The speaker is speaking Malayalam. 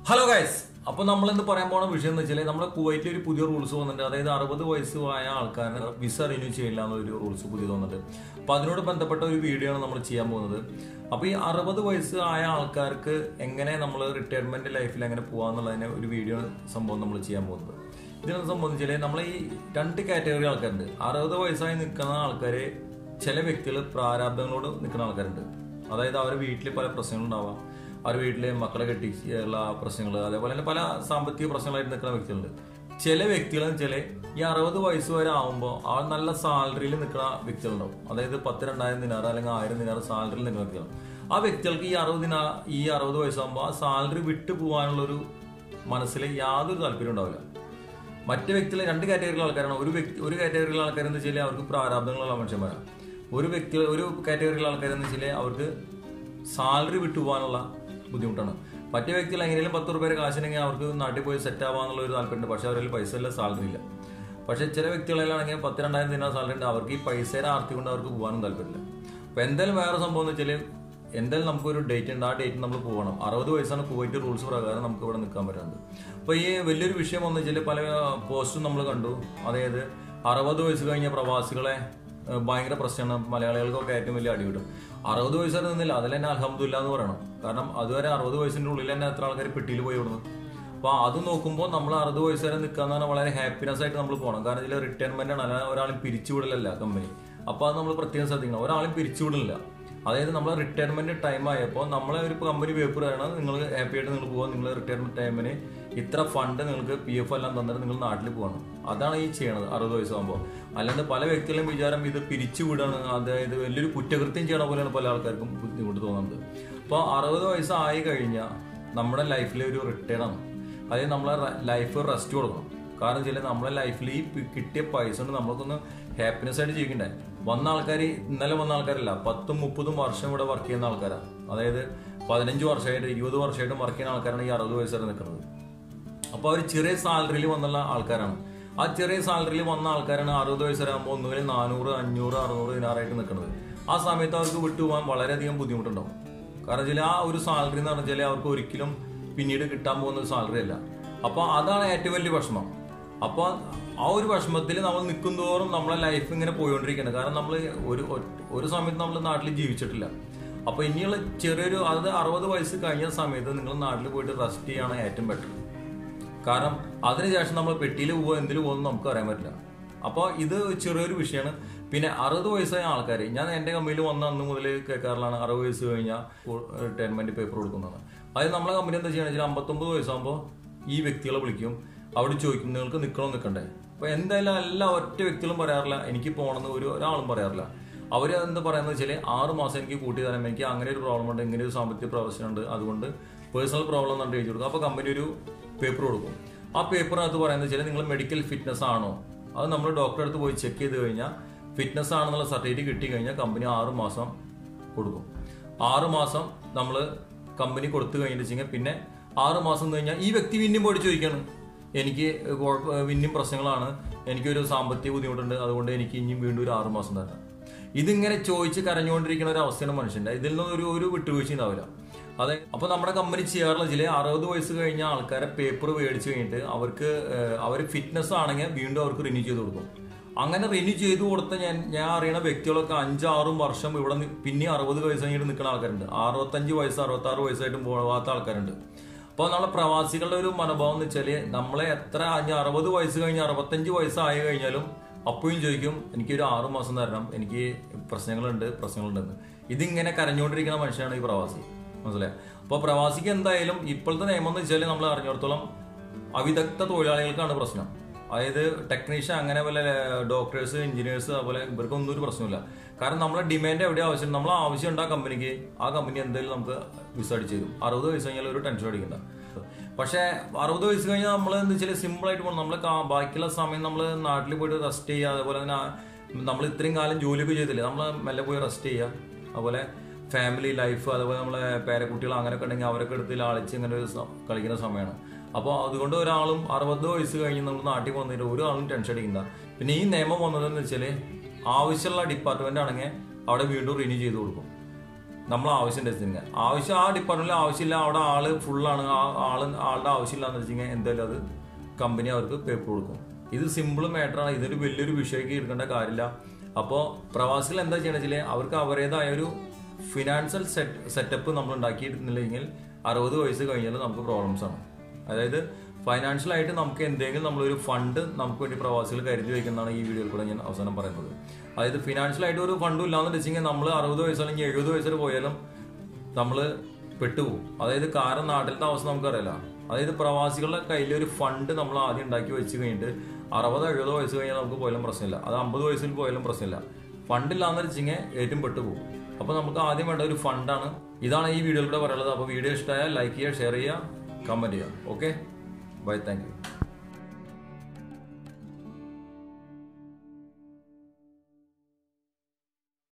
ഹലോ ഗൈസ് അപ്പൊ നമ്മൾ ഇന്ന് പറയാൻ പോണ വിഷയം എന്ന് വെച്ചാൽ നമ്മുടെ കുവൈറ്റിൽ ഒരു പുതിയ റൂൾസ് വന്നിട്ടുണ്ട് അതായത് അറുപത് വയസ്സായ ആൾക്കാരെ വിസ റിന്യൂ ചെയ്യില്ല എന്നൊരു റൂൾസ് പുതിയ വന്നിട്ടുണ്ട് അപ്പൊ അതിനോട് ബന്ധപ്പെട്ട ഒരു വീഡിയോ ആണ് നമ്മൾ ചെയ്യാൻ പോകുന്നത് അപ്പൊ ഈ അറുപത് വയസ്സ് ആയ ആൾക്കാർക്ക് എങ്ങനെ നമ്മൾ റിട്ടയർമെന്റ് ലൈഫിൽ എങ്ങനെ പോകാന്നുള്ളതിനെ ഒരു വീഡിയോ സംഭവം നമ്മൾ ചെയ്യാൻ പോകുന്നത് ഇതിനെ സംബന്ധിച്ചാൽ നമ്മൾ ഈ രണ്ട് കാറ്റഗറി ആൾക്കാരുണ്ട് അറുപത് വയസ്സായി നിൽക്കുന്ന ആൾക്കാര് ചില വ്യക്തികൾ പ്രാരാബ്ദങ്ങളോട് നിൽക്കുന്ന ആൾക്കാരുണ്ട് അതായത് അവരുടെ വീട്ടിൽ പല പ്രശ്നങ്ങളുണ്ടാവാം അവരുടെ വീട്ടിലെ മക്കളെ കെട്ടിച്ചുള്ള പ്രശ്നങ്ങൾ അതേപോലെ തന്നെ പല സാമ്പത്തിക പ്രശ്നങ്ങളായിട്ട് നിൽക്കുന്ന വ്യക്തികളുണ്ട് ചില വ്യക്തികൾ ചില ഈ അറുപത് വയസ്സ് വരെ ആവുമ്പോൾ ആ നല്ല സാലറിയിൽ നിൽക്കുന്ന വ്യക്തികളുണ്ടാവും അതായത് പത്ത് രണ്ടായിരം ദിനാറ് അല്ലെങ്കിൽ ആയിരം ദിനാറ് സാലറിയിൽ നിൽക്കുന്ന വ്യക്തികൾ ആ വ്യക്തികൾക്ക് ഈ അറുപത് ദിനാ ഈ അറുപത് വയസ്സാകുമ്പോൾ ആ സാലറി വിട്ടു പോകാനുള്ളൊരു മനസ്സിൽ യാതൊരു താല്പര്യം ഉണ്ടാവില്ല മറ്റു വ്യക്തികൾ രണ്ട് കാറ്റഗറിയിലുള്ള ആൾക്കാരാണ് ഒരു വ്യക്തി ഒരു കാറ്റഗറിയിലുള്ള ആൾക്കാരെന്ന് വെച്ചാൽ അവർക്ക് പ്രാരാബ്ദങ്ങളുള്ള മനുഷ്യന്മാരാണ് ഒരു വ്യക്തി ഒരു കാറ്റഗറിയിലുള്ള ആൾക്കാരെന്ന് വെച്ചാൽ അവർക്ക് സാലറി വിട്ടുപോകാനുള്ള ബുദ്ധിമുട്ടാണ് മറ്റു വ്യക്തികൾ എങ്ങനെയും പത്ത് റുപ്യ കാശിനെങ്കിൽ അവർക്ക് നാട്ടിൽ പോയി സെറ്റ് ആവാന്നുള്ള ഒരു താല്പര്യമുണ്ട് പക്ഷെ അവരിൽ പൈസ ഇല്ല സാലറി ഇല്ല പക്ഷെ ചില വ്യക്തികളിലാണെങ്കിൽ പത്ത് രണ്ടായിരം ദിന സാലറി ഉണ്ട് അവർക്ക് ഈ പൈസയുടെ ആർത്തി കൊണ്ട് അവർക്ക് പോകാനും താല്പര്യമില്ല അപ്പൊ എന്തായാലും വേറെ സംഭവം എന്ന് വെച്ചാൽ എന്തായാലും നമുക്കൊരു ഡേറ്റ് ഉണ്ട് ആ ഡേറ്റ് നമ്മൾ പോകണം അറുപത് വയസ്സാണ് കുവൈറ്റ് റൂൾസ് പ്രകാരം നമുക്ക് ഇവിടെ നിൽക്കാൻ പറ്റുന്നത് അപ്പോൾ ഈ വലിയൊരു വിഷയം എന്ന് വെച്ചാൽ പല പോസ്റ്റും നമ്മൾ കണ്ടു അതായത് അറുപത് വയസ്സ് കഴിഞ്ഞ പ്രവാസികളെ ഏഹ്, ഭയങ്കര പ്രശ്നമാണ് മലയാളികൾക്കൊക്കെ ഏറ്റവും വലിയ അടി കിട്ടും അറുപത് വയസ്സ് വരെ നിന്നില്ല അതിൽ തന്നെ അലഹമില്ല എന്ന് പറയണം കാരണം അതുവരെ അറുപത് വയസ്സിന്റെ ഉള്ളിൽ തന്നെ എത്ര ആൾക്കാർ പെട്ടിയിൽ പോയി വിടുന്നു അപ്പൊ അത് നോക്കുമ്പോൾ നമ്മൾ അറുപത് വയസ്സ് വരെ നിൽക്കാന്ന് പറഞ്ഞാൽ വളരെ ഹാപ്പിനെസ് ആയിട്ട് നമ്മൾ പോകണം കാരണം ഇതിൽ റിട്ടയർമെന്റ് ആണ് അല്ലാതെ ഒരാളും പിരിച്ചുവിടലല്ല കമ്പനി അപ്പൊ അത് നമ്മൾ പ്രത്യേകം ശ്രദ്ധിക്കണം ഒരാളും പിരിച്ചുവിടില്ല അതായത് നമ്മൾ റിട്ടയർമെന്റ് ടൈം ആയപ്പോൾ നമ്മളെ ഒരു കമ്പനി പേപ്പർ തരണം നിങ്ങൾ ഹാപ്പി ആയിട്ട് നിങ്ങൾ പോകാൻ നിങ്ങൾ റിട്ടയർമെന്റ് ടൈമിന് ഇത്ര ഫണ്ട് നിങ്ങൾക്ക് പി എഫ് എല്ലാം തന്നിട്ട് നിങ്ങൾ നാട്ടിൽ പോകണം അതാണ് ഈ ചെയ്യണത് അറുപത് വയസ്സാകുമ്പോൾ അല്ലാണ്ട് പല വ്യക്തികളും വിചാരം ഇത് പിരിച്ചു വിടാണ് അതായത് വലിയൊരു കുറ്റകൃത്യം ചെയ്യണ പോലെയാണ് പല ആൾക്കാർക്കും ബുദ്ധിമുട്ട് തോന്നുന്നത് അപ്പോൾ അറുപത് വയസ്സായി കഴിഞ്ഞാൽ നമ്മുടെ ലൈഫിലെ ഒരു റിട്ടേൺ ആണ് അതായത് നമ്മളെ ലൈഫ് റെസ്റ്റ് കൊടുക്കണം കാരണം വെച്ചാൽ നമ്മളെ ലൈഫിൽ ഈ പി- കിട്ടിയ പൈസ കൊണ്ട് നമ്മൾക്കൊന്ന് ഹാപ്പിനെസ് ആയിട്ട് ജീവിക്കണ്ടേ വന്ന ആൾക്കാർ ഇന്നലെ വന്ന ആൾക്കാരല്ല പത്തും മുപ്പതും വർഷം ഇവിടെ വർക്ക് ചെയ്യുന്ന ആൾക്കാരാണ് അതായത് പതിനഞ്ച് വർഷമായിട്ട് ഇരുപത് വർഷമായിട്ടും വർക്ക് ചെയ്യുന്ന ആൾക്കാരാണ് ഈ അറുപത് വയസ്സ് വരെ നിൽക്കുന്നത് അപ്പോൾ അവർ ചെറിയ സാലറിയിൽ വന്നുള്ള ആൾക്കാരാണ് ആ ചെറിയ സാലറിയിൽ വന്ന ആൾക്കാരാണ് അറുപത് വയസ്സ് വരെ ആകുമ്പോൾ ഒന്നുകിൽ നാനൂറ് അഞ്ഞൂറ് അറുന്നൂറ് ദിനാറായിട്ട് നിൽക്കുന്നത് ആ സമയത്ത് അവർക്ക് വിട്ടുപോകാൻ വളരെയധികം ബുദ്ധിമുട്ടുണ്ടാവും കാരണം വെച്ചാൽ ആ ഒരു സാലറി എന്ന് പറഞ്ഞാൽ അവർക്ക് ഒരിക്കലും പിന്നീട് കിട്ടാൻ പോകുന്ന ഒരു സാലറി അല്ല അപ്പോൾ അതാണ് ഏറ്റവും വലിയ വിഷമം അപ്പോൾ ആ ഒരു വിഷമത്തിൽ നമ്മൾ നിൽക്കും തോറും നമ്മളെ ലൈഫ് ഇങ്ങനെ പോയിക്കൊണ്ടിരിക്കുകയാണ് കാരണം നമ്മൾ ഒരു ഒരു സമയത്ത് നമ്മൾ നാട്ടിൽ ജീവിച്ചിട്ടില്ല അപ്പൊ ഇനിയുള്ള ചെറിയൊരു അത് അറുപത് വയസ്സ് കഴിഞ്ഞ സമയത്ത് നിങ്ങൾ നാട്ടിൽ പോയിട്ട് റെസ്റ്റ് ചെയ്യാണ് ഏറ്റവും ബെറ്റർ കാരണം അതിനുശേഷം നമ്മൾ പെട്ടിയിൽ പോകുക എന്തിൽ പോകുന്നു നമുക്ക് അറിയാൻ പറ്റില്ല അപ്പോൾ ഇത് ചെറിയൊരു വിഷയമാണ് പിന്നെ അറുപത് വയസ്സായ ആൾക്കാർ ഞാൻ എൻ്റെ കമ്പനിയിൽ വന്ന അന്ന് മുതൽ കേൾക്കാറിലാണ് അറുപത് വയസ്സ് കഴിഞ്ഞാൽ റിട്ടയർമെന്റ് പേപ്പർ കൊടുക്കുന്നതാണ് അതായത് നമ്മളെ കമ്പനി എന്താ ചെയ്യണമെന്ന് വെച്ചാൽ അമ്പത്തൊമ്പത് വയസ്സാകുമ്പോൾ ഈ വ്യക്തികളെ വിളിക്കും അവിടെ ചോദിക്കും നിങ്ങൾക്ക് നിൽക്കണോ നിൽക്കണ്ടേ അപ്പോൾ എന്തായാലും എല്ലാ ഒറ്റ വ്യക്തികളും പറയാറില്ല എനിക്ക് പോകണമെന്ന് ഒരു ഒരാളും പറയാറില്ല അവർ എന്താ പറയുന്നത് വെച്ചാൽ ആറ് മാസം എനിക്ക് കൂട്ടി തരാൻ എനിക്ക് അങ്ങനെ ഒരു പ്രോബ്ലം ഉണ്ട് ഇങ്ങനെ ഒരു സാമ്പത്തിക പ്രശ്നമുണ്ട് അതുകൊണ്ട് പേഴ്സണൽ പ്രോബ്ലം എന്ന് എഴുതി കൊടുക്കും അപ്പോൾ കമ്പനി ഒരു പേപ്പർ കൊടുക്കും ആ പേപ്പറിനകത്ത് പറയുന്നത് വെച്ചാൽ നിങ്ങൾ മെഡിക്കൽ ഫിറ്റ്നസ് ആണോ അത് നമ്മൾ ഡോക്ടറെ അടുത്ത് പോയി ചെക്ക് ചെയ്ത് കഴിഞ്ഞാൽ ഫിറ്റ്നസ് ആണെന്നുള്ള സർട്ടിഫിക്കറ്റ് കിട്ടി കഴിഞ്ഞാൽ കമ്പനി ആറ് മാസം കൊടുക്കും ആറ് മാസം നമ്മൾ കമ്പനി കൊടുത്തു കഴിഞ്ഞിട്ടുവെച്ചെങ്കിൽ പിന്നെ ആറ് മാസം കഴിഞ്ഞാൽ ഈ വ്യക്തി പിന്നെയും പോയി ചോദിക്കാണ് എനിക്ക് കുഴപ്പ പിന്നെയും പ്രശ്നങ്ങളാണ് എനിക്കൊരു സാമ്പത്തിക ബുദ്ധിമുട്ടുണ്ട് അതുകൊണ്ട് എനിക്ക് ഇനിയും വീണ്ടും ഒരു ആറ് മാസം തരണം ഇതിങ്ങനെ ചോദിച്ച് കരഞ്ഞുകൊണ്ടിരിക്കുന്ന ഒരു അവസ്ഥയാണ് മനുഷ്യന്റെ ഇതിൽ നിന്ന് ഒരു ഒരു വിട്ടുവീഴ്ച ഉണ്ടാവില്ല അതെ അപ്പൊ നമ്മുടെ കമ്പനി ചെയ്യാറുള്ള ചില അറുപത് വയസ്സ് കഴിഞ്ഞ ആൾക്കാരെ പേപ്പർ മേടിച്ച് കഴിഞ്ഞിട്ട് അവർക്ക് അവർ ഫിറ്റ്നസ് ആണെങ്കിൽ വീണ്ടും അവർക്ക് റിന്യൂ ചെയ്ത് കൊടുക്കും അങ്ങനെ റിന്യൂ ചെയ്ത് കൊടുത്ത ഞാൻ ഞാൻ അറിയണ വ്യക്തികളൊക്കെ അഞ്ചാറും വർഷം ഇവിടെ നി- പിന്നെ അറുപത് വയസ്സ് കഴിഞ്ഞിട്ട് നിൽക്കുന്ന ആൾക്കാരുണ്ട് അറുപത്തഞ്ച് വയസ്സ് അറുപത്തി ആറ് വയസ്സായിട്ടും പോകാത്ത ആൾക്കാരുണ്ട് അപ്പോൾ നമ്മളെ പ്രവാസികളുടെ ഒരു മനോഭാവം എന്ന് വെച്ചാല് നമ്മളെ എത്ര അഞ്ഞ അറുപത് വയസ്സ് കഴിഞ്ഞ് അറുപത്തഞ്ച് വയസ്സായി കഴിഞ്ഞാലും അപ്പോഴും ചോദിക്കും എനിക്കൊരു ആറു മാസം തരണം എനിക്ക് പ്രശ്നങ്ങളുണ്ട് പ്രശ്നങ്ങളുണ്ടെന്ന് ഇതിങ്ങനെ കരഞ്ഞുകൊണ്ടിരിക്കുന്ന മനുഷ്യനാണ് ഈ പ്രവാസി മനസ്സിലായി അപ്പോൾ പ്രവാസിക്ക് എന്തായാലും ഇപ്പോഴത്തെ നിയമം എന്ന് വെച്ചാൽ നമ്മൾ അറിഞ്ഞിടത്തോളം അവിദഗ്ധ തൊഴിലാളികൾക്കാണ് പ്രശ്നം അതായത് ടെക്നീഷ്യൻ അങ്ങനെ പോലെ ഡോക്ടേഴ്സ് എഞ്ചിനീയേഴ്സ് അതുപോലെ ഇവർക്കൊന്നും ഒരു പ്രശ്നമില്ല കാരണം നമ്മളെ ഡിമാൻഡ് എവിടെ ആവശ്യം നമ്മളെ ആവശ്യം ഉണ്ട് ആ കമ്പനിക്ക് ആ കമ്പനി എന്തായാലും നമുക്ക് വിസ അടിച്ചു തരും അറുപത് വയസ്സ് കഴിഞ്ഞാൽ ഒരു ടെൻഷൻ അടിക്കണ്ട പക്ഷേ അറുപത് വയസ്സ് കഴിഞ്ഞാൽ നമ്മൾ എന്താ വെച്ചാൽ സിമ്പിൾ ആയിട്ട് പോകണം നമ്മൾ ബാക്കിയുള്ള സമയം നമ്മൾ നാട്ടിൽ പോയിട്ട് റെസ്റ്റ് ചെയ്യുക അതുപോലെ തന്നെ നമ്മൾ ഇത്രയും കാലം ജോലിയൊക്കെ ചെയ്തില്ലേ നമ്മൾ മെല്ലെ പോയി റെസ്റ്റ് ചെയ്യുക അതുപോലെ ഫാമിലി ലൈഫ് അതുപോലെ നമ്മളെ പേരക്കുട്ടികൾ അങ്ങനെയൊക്കെ ഉണ്ടെങ്കിൽ അവരൊക്കെ എടുത്ത് ലാളിച്ച് ഇങ്ങനെ ഒരു സ- കളിക്കുന്ന സമയമാണ് അപ്പോൾ അതുകൊണ്ട് ഒരാളും അറുപത് വയസ്സ് കഴിഞ്ഞ് നമ്മൾ നാട്ടിൽ വന്നിട്ട് ഒരാളും ടെൻഷൻ അടിക്കുന്ന പിന്നെ ഈ നിയമം വന്നതെന്ന് വെച്ചാൽ ആവശ്യമുള്ള ഡിപ്പാർട്ട്മെന്റ് ആണെങ്കിൽ അവിടെ വീണ്ടും റിന്യൂ ചെയ്ത് കൊടുക്കും നമ്മൾ ആവശ്യം വെച്ചിട്ടുണ്ടെങ്കിൽ ആവശ്യം ആ ഡിപ്പാർട്ട്മെന്റിൽ ആവശ്യമില്ല അവിടെ ആള് ഫുള്ളാണ് ആ ആള് ആളുടെ ആവശ്യമില്ല എന്ന് വെച്ചിട്ടുണ്ടെങ്കിൽ എന്തായാലും അത് കമ്പനി അവർക്ക് പേപ്പർ കൊടുക്കും ഇത് സിമ്പിൾ മാറ്ററാണ് ഇതൊരു വലിയൊരു വിഷയക്ക് എടുക്കേണ്ട കാര്യമില്ല അപ്പോൾ പ്രവാസികൾ എന്താ ചെയ്യണമെന്ന് വെച്ചാൽ അവർക്ക് അവരുടേതായ ഒരു ഫിനാൻഷ്യൽ സെറ്റ് സെറ്റപ്പ് നമ്മൾ ഉണ്ടാക്കിയിരുന്നില്ലെങ്കിൽ അറുപത് വയസ്സ് കഴിഞ്ഞാൽ നമുക്ക് പ്രോബ്ലംസ് ആണ് അതായത് ഫൈനാൻഷ്യൽ ആയിട്ട് നമുക്ക് എന്തെങ്കിലും നമ്മളൊരു ഫണ്ട് നമുക്ക് വേണ്ടി പ്രവാസികൾ കരുതി വയ്ക്കുന്നതാണ് ഈ വീഡിയോയിൽ കൂടെ ഞാൻ അവസാനം പറയുന്നത് അതായത് ഫിനാൻഷ്യൽ ആയിട്ട് ഒരു ഫണ്ടും ഇല്ലാന്ന് വെച്ചെങ്കിൽ നമ്മൾ അറുപത് വയസ്സ് അല്ലെങ്കിൽ എഴുപത് വയസ്സിൽ പോയാലും നമ്മൾ പെട്ടുപോകും അതായത് കാരണം നാട്ടിലത്തെ അവസ്ഥ നമുക്കറിയില്ല അതായത് പ്രവാസികളുടെ കയ്യിൽ ഒരു ഫണ്ട് നമ്മൾ ആദ്യം ഉണ്ടാക്കി വെച്ച് കഴിഞ്ഞിട്ട് അറുപത് എഴുപതോ വയസ്സ് കഴിഞ്ഞാൽ നമുക്ക് പോയാലും പ്രശ്നമില്ല അത് അമ്പത് വയസ്സിൽ പോയാലും പ്രശ്നമില്ല ഫണ്ട് ഇല്ലാന്ന് വെച്ചെങ്കിൽ ഏറ്റവും പെട്ടുപോകും അപ്പോൾ നമുക്ക് ആദ്യം വേണ്ട ഒരു ഫണ്ടാണ് ഇതാണ് ഈ വീഡിയോയിലൂടെ പറയുന്നത് അപ്പോൾ വീഡിയോ ഇഷ്ടമായാൽ ലൈക്ക് ചെയ്യുക ഷെയർ ചെയ്യുക കമൻറ്റ് ചെയ്യുക ഓക്കെ ബൈ താങ്ക് യു